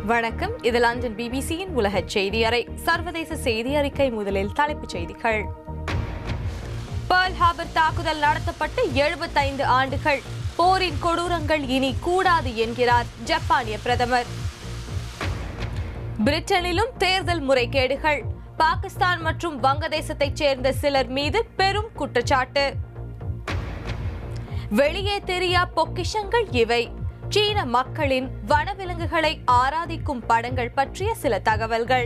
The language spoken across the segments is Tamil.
வணக்கம் இது லண்டன் பிபிசியின் உலக செய்தி அறை சர்வதேச செய்தி அறிக்கை முதலில் தலைப்புச் செய்திகள் பேர்ல் ஹார்பர் தாக்குதல் நடத்தப்பட்டு எழுபத்தைந்து ஆண்டுகள் போரின் கொடூரங்கள் இனி கூடாது என்கிறார் ஜப்பானிய பிரதமர் பிரிட்டனிலும் தேர்தல் முறைகேடுகள் பாகிஸ்தான் மற்றும் வங்கதேசத்தைச் சேர்ந்த சிலர் மீது பெரும் குற்றச்சாட்டு வெளியே தெரியா பொக்கிஷங்கள் இவை சீன மக்களின் வனவிலங்குகளை ஆராதிக்கும் படங்கள் பற்றிய சில தகவல்கள்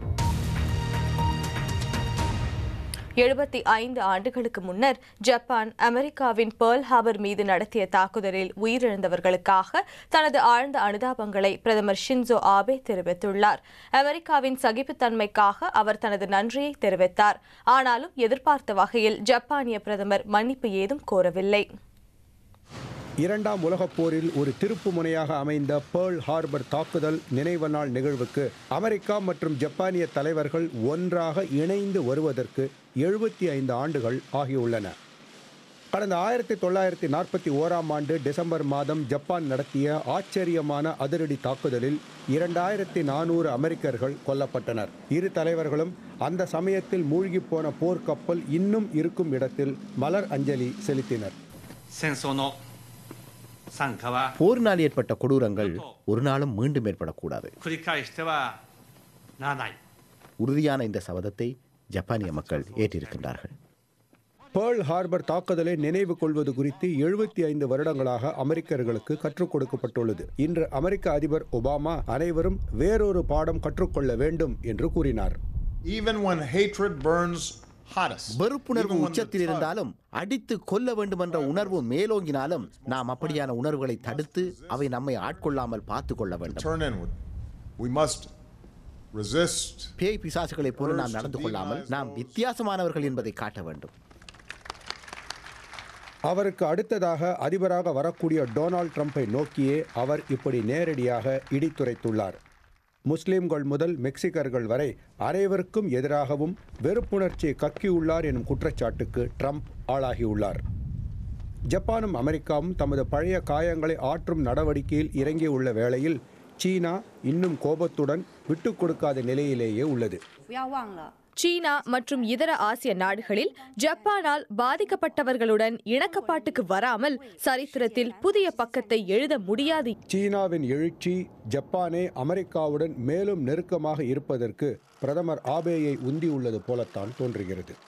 எழுபத்தி ஐந்து ஆண்டுகளுக்கு முன்னர் ஜப்பான் அமெரிக்காவின் பேர்ல் ஹார்பர் மீது நடத்திய தாக்குதலில் உயிரிழந்தவர்களுக்காக தனது ஆழ்ந்த அனுதாபங்களை பிரதமர் ஷின்சோ ஆபே தெரிவித்துள்ளார் அமெரிக்காவின் சகிப்புத்தன்மைக்காக அவர் தனது நன்றியை தெரிவித்தார் ஆனாலும் எதிர்பார்த்த வகையில் ஜப்பானிய பிரதமர் மன்னிப்பு ஏதும் கோரவில்லை இரண்டாம் உலகப் போரில் ஒரு திருப்பு முனையாக அமைந்த பேர்ல் ஹார்பர் தாக்குதல் நினைவு நாள் நிகழ்வுக்கு அமெரிக்கா மற்றும் ஜப்பானிய தலைவர்கள் ஒன்றாக இணைந்து வருவதற்கு எழுபத்தி ஐந்து ஆண்டுகள் ஆகியுள்ளன கடந்த ஆயிரத்தி தொள்ளாயிரத்தி நாற்பத்தி ஓராம் ஆண்டு டிசம்பர் மாதம் ஜப்பான் நடத்திய ஆச்சரியமான அதிரடி தாக்குதலில் இரண்டாயிரத்தி நானூறு அமெரிக்கர்கள் கொல்லப்பட்டனர் இரு தலைவர்களும் அந்த சமயத்தில் மூழ்கிப் போன போர்க்கப்பல் இன்னும் இருக்கும் இடத்தில் மலர் அஞ்சலி செலுத்தினர் 戦争の惨禍は போரினால் ஏற்பட்ட கொடூரங்கள் ஒரு நாளும் மீண்டும் ஏற்படக்கூடாது 繰り返してはならない உறுதியான இந்த சபதத்தை ஜப்பானிய மக்கள் ஏற்றிருக்கின்றார்கள் பேர்ல் ஹார்பர் தாக்குதலை நினைவு கொள்வது குறித்து எழுபத்தி ஐந்து வருடங்களாக அமெரிக்கர்களுக்கு கற்றுக் கொடுக்கப்பட்டுள்ளது இன்று அமெரிக்க அதிபர் ஒபாமா அனைவரும் வேறொரு பாடம் கற்றுக்கொள்ள வேண்டும் என்று கூறினார் Even when hatred burns hottest, வெறுப்புணர்வு even when the உச்சத்தில் tug இருந்தாலும் அடித்து கொல்ல வேண்டும் என்ற உணர்வு மேலோங்கினாலும் நாம் அப்படியான உணர்வுகளை தடுத்து அவை நம்மை ஆட்கொள்ளாமல் பார்த்து கொள்ள வேண்டும் turn inward, we must resist. பேய் பிசாசுகளைப் போல நாம் நடந்து கொள்ளாமல் நாம் வித்தியாசமானவர்கள் என்பதை காட்ட வேண்டும் அவருக்கு அடுத்ததாக அதிபராக வரக்கூடிய டொனால்ட் ட்ரம்பை நோக்கியே அவர் இப்படி நேரடியாக இடித்துரைத்துள்ளார் முஸ்லிம்கள் முதல் மெக்சிகர்கள் வரை அனைவருக்கும் எதிராகவும் வெறுப்புணர்ச்சியை கக்கியுள்ளார் எனும் குற்றச்சாட்டுக்கு ட்ரம்ப் ஆளாகியுள்ளார் ஜப்பானும் அமெரிக்காவும் தமது பழைய காயங்களை ஆற்றும் நடவடிக்கையில் இறங்கியுள்ள வேளையில் சீனா இன்னும் கோபத்துடன் விட்டுக் கொடுக்காத நிலையிலேயே உள்ளது 不要忘了， சீனா மற்றும் இதர ஆசிய நாடுகளில் ஜப்பானால் பாதிக்கப்பட்டவர்களுடன் இணக்கப்பாட்டுக்கு வராமல் சரித்திரத்தில் புதிய பக்கத்தை எழுத முடியாது சீனாவின் எழுச்சி ஜப்பானே அமெரிக்காவுடன் மேலும் நெருக்கமாக இருப்பதற்கு பிரதமர் ஆபேயை உந்தியுள்ளது போலத்தான் தோன்றுகிறது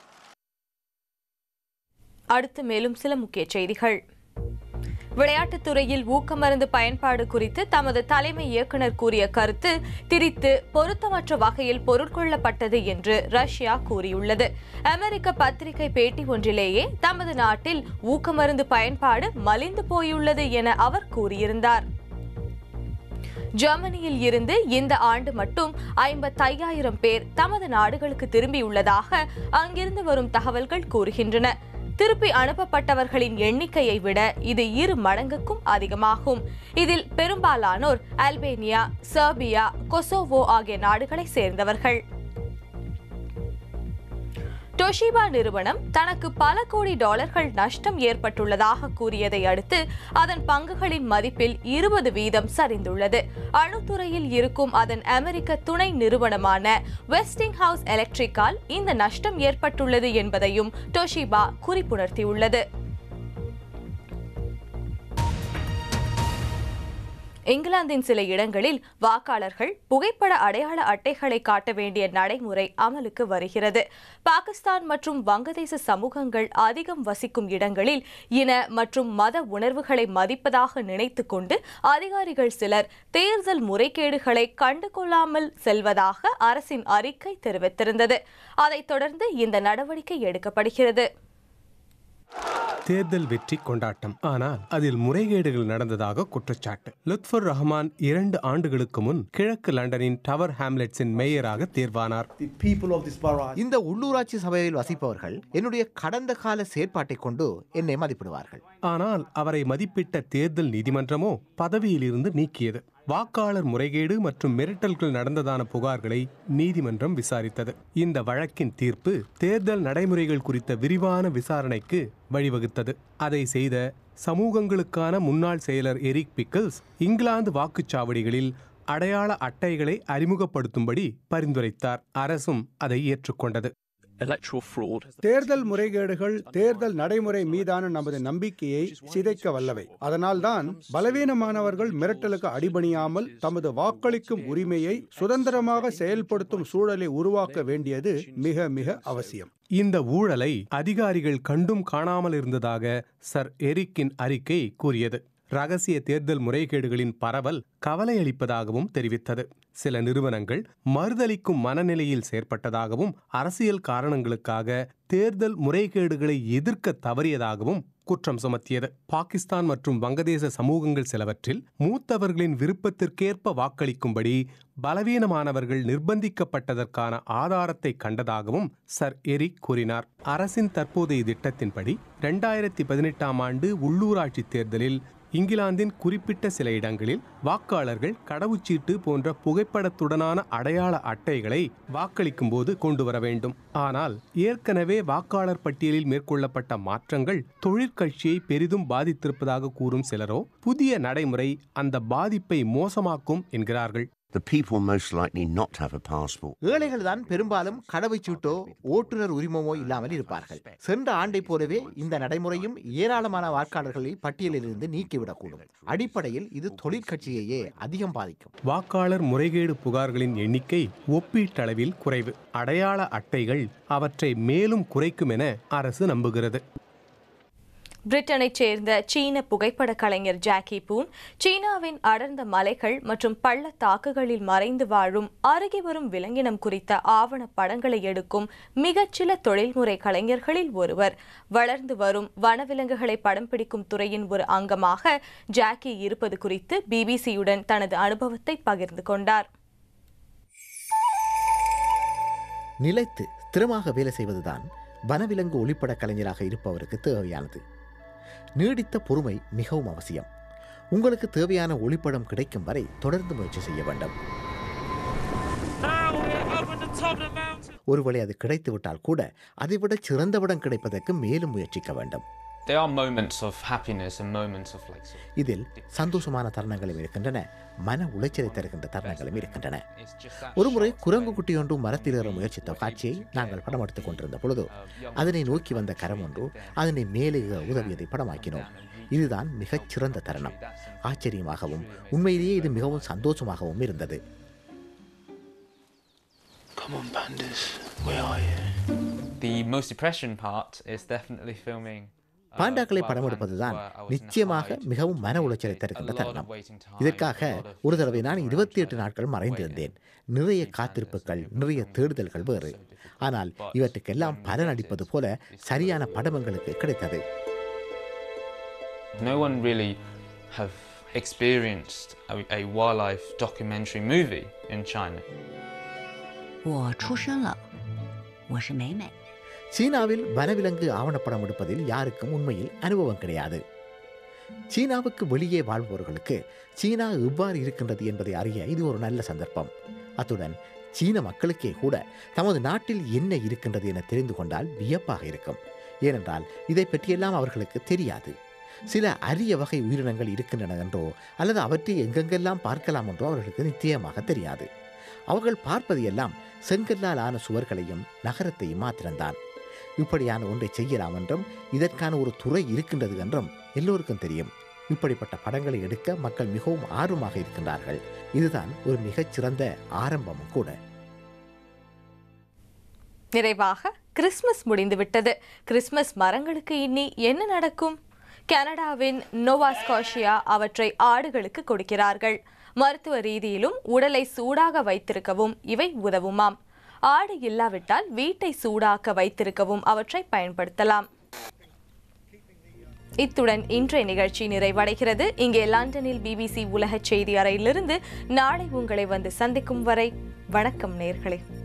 அடுத்து மேலும் சில முக்கிய செய்திகள் விளையாட்டுத் துறையில் ஊக்கமருந்து பயன்பாடு குறித்து தமது தலைமை இயக்குனர் கூறிய கருத்து திரித்து பொருத்தமற்ற வகையில் பொருட்கொள்ளப்பட்டது என்று ரஷ்யா கூறியுள்ளது அமெரிக்க பத்திரிகை பேட்டி ஒன்றிலேயே தமது நாட்டில் ஊக்கமருந்து பயன்பாடு மலிந்து போயுள்ளது என அவர் கூறியிருந்தார் ஜெர்மனியில் இருந்து இந்த ஆண்டு மட்டும் ஐம்பத்தையாயிரம் பேர் தமது நாடுகளுக்கு திரும்பியுள்ளதாக அங்கிருந்து வரும் தகவல்கள் கூறுகின்றன திருப்பி அனுப்பப்பட்டவர்களின் எண்ணிக்கையை விட இது இரு மடங்குக்கும் அதிகமாகும் இதில் பெரும்பாலானோர் அல்பேனியா செர்பியா கொசோவோ ஆகிய நாடுகளை சேர்ந்தவர்கள் டொஷிபா நிறுவனம் தனக்கு பல கோடி டாலர்கள் நஷ்டம் ஏற்பட்டுள்ளதாக கூறியதை அடுத்து அதன் பங்குகளின் மதிப்பில் இருபது வீதம் சரிந்துள்ளது அணுத்துறையில் இருக்கும் அதன் அமெரிக்க துணை நிறுவனமான வெஸ்டிங் ஹவுஸ் எலக்ட்ரிக்கால் இந்த நஷ்டம் ஏற்பட்டுள்ளது என்பதையும் டொஷிபா குறிப்புணர்த்தியுள்ளது இங்கிலாந்தின் சில இடங்களில் வாக்காளர்கள் புகைப்பட அடையாள அட்டைகளை காட்ட வேண்டிய நடைமுறை அமலுக்கு வருகிறது பாகிஸ்தான் மற்றும் வங்கதேச சமூகங்கள் அதிகம் வசிக்கும் இடங்களில் இன மற்றும் மத உணர்வுகளை மதிப்பதாக நினைத்துக் கொண்டு அதிகாரிகள் சிலர் தேர்தல் முறைகேடுகளை கண்டுகொள்ளாமல் செல்வதாக அரசின் அறிக்கை தெரிவித்திருந்தது அதைத் தொடர்ந்து இந்த நடவடிக்கை எடுக்கப்படுகிறது தேர்தல் வெற்றி கொண்டாட்டம் ஆனால் அதில் முறைகேடுகள் நடந்ததாக குற்றச்சாட்டு லுத்ஃபர் ரஹ்மான் இரண்டு ஆண்டுகளுக்கு முன் கிழக்கு லண்டனின் டவர் ஹாம்லெட்ஸின் மேயராக தேர்வானார் இந்த உள்ளூராட்சி சபையில் வசிப்பவர்கள் என்னுடைய கடந்த கால செயற்பாட்டை கொண்டு என்னை மதிப்பிடுவார்கள் ஆனால் அவரை மதிப்பிட்ட தேர்தல் நீதிமன்றமோ பதவியிலிருந்து நீக்கியது வாக்காளர் முறைகேடு மற்றும் மிரட்டல்கள் நடந்ததான புகார்களை நீதிமன்றம் விசாரித்தது இந்த வழக்கின் தீர்ப்பு தேர்தல் நடைமுறைகள் குறித்த விரிவான விசாரணைக்கு வழிவகுத்தது அதை செய்த சமூகங்களுக்கான முன்னாள் செயலர் எரிக் பிக்கிள்ஸ் இங்கிலாந்து வாக்குச்சாவடிகளில் அடையாள அட்டைகளை அறிமுகப்படுத்தும்படி பரிந்துரைத்தார் அரசும் அதை ஏற்றுக்கொண்டது electoral fraud. தேர்தல் முறைகேடுகள் தேர்தல் நடைமுறை மீதான நமது நம்பிக்கையை சிதைக்க வல்லவை அதனால்தான் பலவீனமானவர்கள் மிரட்டலுக்கு அடிபணியாமல் தமது வாக்களிக்கும் உரிமையை சுதந்திரமாக செயல்படுத்தும் சூழலை உருவாக்க வேண்டியது மிக மிக அவசியம் இந்த ஊழலை அதிகாரிகள் கண்டும் காணாமல் இருந்ததாக சர் எரிக்கின் அறிக்கை கூறியது ரகசிய தேர்தல் முறைகேடுகளின் பரவல் கவலையளிப்பதாகவும் தெரிவித்தது சில நிறுவனங்கள் மறுதளிக்கும் மனநிலையில் செயற்பட்டதாகவும் அரசியல் காரணங்களுக்காக தேர்தல் முறைகேடுகளை எதிர்க்க தவறியதாகவும் குற்றம் சுமத்தியது பாகிஸ்தான் மற்றும் வங்கதேச சமூகங்கள் சிலவற்றில் மூத்தவர்களின் விருப்பத்திற்கேற்ப வாக்களிக்கும்படி பலவீனமானவர்கள் நிர்பந்திக்கப்பட்டதற்கான ஆதாரத்தை கண்டதாகவும் சர் எரிக் கூறினார் அரசின் தற்போதைய திட்டத்தின்படி இரண்டாயிரத்தி பதினெட்டாம் ஆண்டு உள்ளூராட்சி தேர்தலில் இங்கிலாந்தின் குறிப்பிட்ட சில இடங்களில் வாக்காளர்கள் கடவுச்சீட்டு போன்ற புகைப்படத்துடனான அடையாள அட்டைகளை வாக்களிக்கும் போது கொண்டு வர வேண்டும் ஆனால் ஏற்கனவே வாக்காளர் பட்டியலில் மேற்கொள்ளப்பட்ட மாற்றங்கள் தொழிற்கட்சியை பெரிதும் பாதித்திருப்பதாக கூறும் சிலரோ புதிய நடைமுறை அந்த பாதிப்பை மோசமாக்கும் என்கிறார்கள் The people most likely not have a passport. ஏழைகள் தான் பெரும்பாலும் கடவுச்சீட்டோ ஓட்டுநர் உரிமமோ இல்லாமல் இருப்பார்கள் சென்ற ஆண்டை போலவே இந்த நடைமுறையும் ஏராளமான வாக்காளர்களை பட்டியலிலிருந்து நீக்கிவிடக்கூடும் அடிப்படையில் இது தொழிற்கட்சியையே அதிகம் பாதிக்கும் வாக்காளர் முறைகேடு புகார்களின் எண்ணிக்கை ஒப்பீட்டளவில் குறைவு அடையாள அட்டைகள் அவற்றை மேலும் குறைக்கும் என அரசு நம்புகிறது பிரிட்டனைச் சேர்ந்த சீன புகைப்பட கலைஞர் ஜாக்கி பூன் சீனாவின் அடர்ந்த மலைகள் மற்றும் பள்ளத்தாக்குகளில் மறைந்து வாழும் அருகே வரும் விலங்கினம் குறித்த ஆவண படங்களை எடுக்கும் மிகச்சில தொழில்முறை கலைஞர்களில் ஒருவர் வளர்ந்து வரும் வனவிலங்குகளை படம் பிடிக்கும் துறையின் ஒரு அங்கமாக ஜாக்கி இருப்பது குறித்து பிபிசியுடன் தனது அனுபவத்தை பகிர்ந்து கொண்டார் நிலைத்து ஸ்திரமாக வேலை செய்வதுதான் வனவிலங்கு ஒளிப்பட கலைஞராக இருப்பவருக்கு தேவையானது நீடித்த பொறுமை மிகவும் அவசியம் உங்களுக்கு தேவையான ஒளிப்படம் கிடைக்கும் வரை தொடர்ந்து முயற்சி செய்ய வேண்டும் ஒருவேளை அது கிடைத்துவிட்டால் கூட அதைவிட சிறந்தவிடம் கிடைப்பதற்கு மேலும் முயற்சிக்க வேண்டும் There are moments of happiness and moments of like sort of இதில் சந்தோஷமான தருணங்களும் இருக்கின்றன மன உளைச்சலை தருகின்ற தருணங்களும் இருக்கின்றன it's just that ஒருமுறை குரங்கு குட்டி ஒன்று மரத்தில் ஏற முயற்சித்த காட்சியை நாங்கள் படம் எடுத்துக் கொண்டிருந்த பொழுது அதனை நோக்கி வந்த கரம் ஒன்று அதனை மேலே ஏற உதவியதை படமாக்கினோம் இதுதான் மிகச் சிறந்த தருணம் ஆச்சரியமாகவும் உண்மையிலேயே இது மிகவும் சந்தோஷமாகவும் இருந்தது Come on, pandas. Where are you? the most depression part is definitely filming uh, பாண்டாக்களை wild படம் pandas எடுப்பதுதான் where I was in the நிச்சயமாக hide. மிகவும் மன உளைச்சலை A தருகின்ற lot of தருணம் waiting time, இதற்காக a lot of ஒரு தடவை நான் waiting இருபத்தி for எட்டு each நாட்கள் other, மறைந்திருந்தேன் waiting. நிறைய Seeing காத்திருப்புகள் pandas, நிறைய so தேடுதல்கள் difficult, வேறு so difficult. ஆனால் But இவற்றுக்கெல்லாம் when we பலன் get அளிப்பது it, போல it's சரியான so படம் எங்களுக்கு கிடைத்தது No one really have experienced a, a wildlife documentary movie in China. 我出生了，我是美美。 சீனாவில் வனவிலங்கு ஆவணப்படம் எடுப்பதில் யாருக்கும் உண்மையில் அனுபவம் கிடையாது சீனாவுக்கு வெளியே வாழ்பவர்களுக்கு சீனா எவ்வாறு இருக்கின்றது என்பதை அறிய இது ஒரு நல்ல சந்தர்ப்பம் அத்துடன் சீன மக்களுக்கே கூட தமது நாட்டில் என்ன இருக்கின்றது என தெரிந்து கொண்டால் வியப்பாக இருக்கும் ஏனென்றால் இதை பற்றியெல்லாம் அவர்களுக்கு தெரியாது சில அரிய வகை உயிரினங்கள் இருக்கின்றன என்றோ அல்லது அவற்றை எங்கெங்கெல்லாம் பார்க்கலாம் என்றோ அவர்களுக்கு நிச்சயமாக தெரியாது அவர்கள் பார்ப்பது எல்லாம் செங்கல்லால் ஆன சுவர்களையும் நகரத்தையும் மாத்திரம்தான் இப்படியான ஒன்றை செய்யலாம் என்றும் இதற்கான ஒரு துறை இருக்கின்றது என்றும் எல்லோருக்கும் தெரியும் இப்படிப்பட்ட படங்களை எடுக்க மக்கள் மிகவும் ஆர்வமாக இருக்கின்றார்கள் இதுதான் ஒரு மிகச்சிறந்த ஆரம்பமும் கூட நிறைவாக கிறிஸ்மஸ் முடிந்துவிட்டது கிறிஸ்மஸ் மரங்களுக்கு இனி என்ன நடக்கும் கனடாவின் நோவா ஸ்காஷியா அவற்றை ஆடுகளுக்கு கொடுக்கிறார்கள் மருத்துவ ரீதியிலும் உடலை சூடாக வைத்திருக்கவும் இவை உதவுமாம் ஆடு இல்லாவிட்டால் வீட்டை சூடாக்க வைத்திருக்கவும் அவற்றை பயன்படுத்தலாம் இத்துடன் இன்றைய நிகழ்ச்சி நிறைவடைகிறது இங்கே லண்டனில் பிபிசி உலக செய்தி அறையிலிருந்து நாளை உங்களை வந்து சந்திக்கும் வரை வணக்கம் நேர்களே